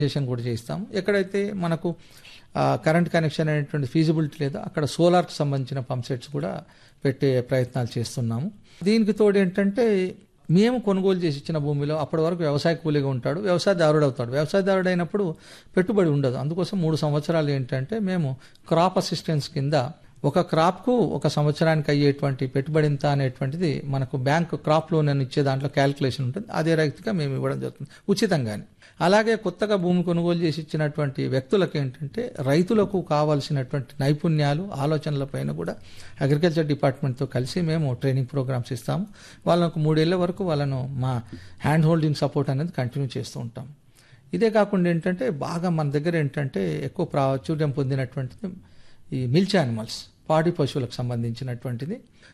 చేషన్ కూడా చేయిస్తాం ఎక్కడైతే మనకు ఆ, కరెంట్ కనెక్షన్ అనేటువంటి ఫీజిబిలిటీ లేదో అక్కడ సోలార్కి సంబంధించిన పంప్ సెట్స్ కూడా పెట్టే ప్రయత్నాలు చేస్తున్నాము దీనికి తోడు ఏంటంటే మేము కొనుగోలు చేసి ఇచ్చిన భూమిలో అప్పటి వరకు వ్యవసాయ కూలీగా ఉంటాడు వ్యవసాయదారుడు అవుతాడు వ్యవసాయదారుడు అయినప్పుడు పెట్టుబడి ఉండదు అందుకోసం మూడు సంవత్సరాలు ఏంటంటే మేము క్రాప్ అసిస్టెన్స్ కింద ఒక క్రాప్కు ఒక సంవత్సరానికి అయ్యేటువంటి పెట్టుబడి ఎంత అనేటువంటిది మనకు బ్యాంక్ క్రాప్ లోన్ అని ఇచ్చే దాంట్లో క్యాలిక్యులేషన్ ఉంటుంది అదే రైతుగా మేము ఇవ్వడం జరుగుతుంది ఉచితంగానే అలాగే కొత్తగా భూమి కొనుగోలు చేసి ఇచ్చినటువంటి వ్యక్తులకు ఏంటంటే రైతులకు కావాల్సినటువంటి నైపుణ్యాలు ఆలోచనల పైన కూడా అగ్రికల్చర్ డిపార్ట్మెంట్తో కలిసి మేము ట్రైనింగ్ ప్రోగ్రామ్స్ ఇస్తాము వాళ్ళకు మూడేళ్ల వరకు వాళ్ళను మా హ్యాండ్ హోల్డింగ్ సపోర్ట్ అనేది కంటిన్యూ చేస్తూ ఉంటాం ఇదే కాకుండా ఏంటంటే బాగా మన దగ్గర ఏంటంటే ఎక్కువ ప్రాచుర్యం పొందినటువంటిది ఈ మిల్చ్ యానిమల్స్ పాడి పశువులకు సంబంధించినటువంటిది